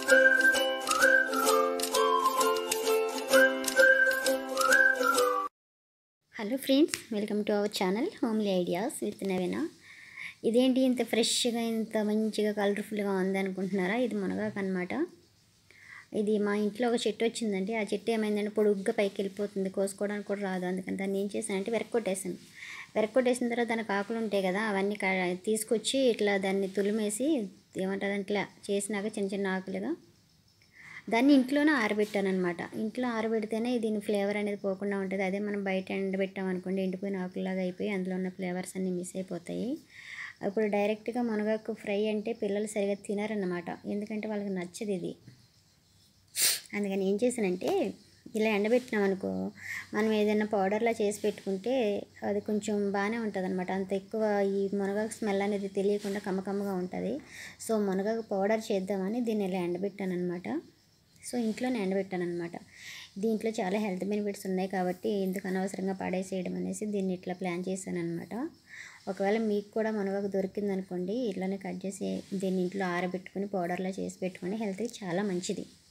hello friends welcome to our channel homely ideas with Naveena ఇదేంటి ఇంత ఫ్రెష్గా ఇంత మంచిగా కలర్ఫుల్గా ఉందనుకుంటున్నారా ఇది మునగాకు అనమాట ఇది మా ఇంట్లో ఒక చెట్టు వచ్చిందండి ఆ చెట్టు ఏమైందంటే పొడుగ్గా పైకి వెళ్ళిపోతుంది కోసుకోవడానికి కూడా రాదు అందుకని దాన్ని ఏం చేశానంటే వెరక్కొట్టేసాను వెరక్కొట్టేసిన తర్వాత దానికి ఆకులు ఉంటాయి కదా అవన్నీ క- తీసుకొచ్చి ఇట్లా దాన్ని తులిమేసి ఏమంటారు ఇట్లా చేసినాక చిన్న చిన్న ఆకులుగా దాన్ని ఇంట్లోనే ఆరబెట్టాను అనమాట ఇంట్లో ఆరబెడితేనే దీని ఫ్లేవర్ అనేది పోకుండా ఉంటుంది అదే మనం బయట ఎండబెట్టాం అనుకోండి ఎండిపోయిన ఆకులాగా అయిపోయి అందులో ఉన్న ఫ్లేవర్స్ అన్నీ మిస్ అయిపోతాయి ఇప్పుడు డైరెక్ట్గా మునగాకు ఫ్రై అంటే పిల్లలు సరిగా తినరన్నమాట ఎందుకంటే వాళ్ళకి నచ్చదు ఇది అందుకని ఏం చేశానంటే ఇలా ఎండబెట్టినాం అనుకో మనం ఏదైనా పౌడర్లా చేసి పెట్టుకుంటే అది కొంచెం బాగానే ఉంటుంది అనమాట అంత ఎక్కువ ఈ మునగాకు స్మెల్ అనేది తెలియకుండా కమ్మకమ్మగా ఉంటుంది సో మునగాకు పౌడర్ చేద్దామని దీన్ని ఇలా ఎండబెట్టాను అనమాట సో ఇంట్లోనే ఎండబెట్టాను అనమాట దీంట్లో చాలా హెల్త్ బెనిఫిట్స్ ఉన్నాయి కాబట్టి ఎందుకు అనవసరంగా పడేసేయడం అనేసి దీన్ని ఇట్లా ప్లాన్ చేశాను అనమాట ఒకవేళ మీకు కూడా మునగాకు దొరికిందనుకోండి ఇట్లానే కట్ చేసి దీన్ని ఇంట్లో ఆరబెట్టుకుని పౌడర్లా చేసి పెట్టుకోండి హెల్త్కి చాలా మంచిది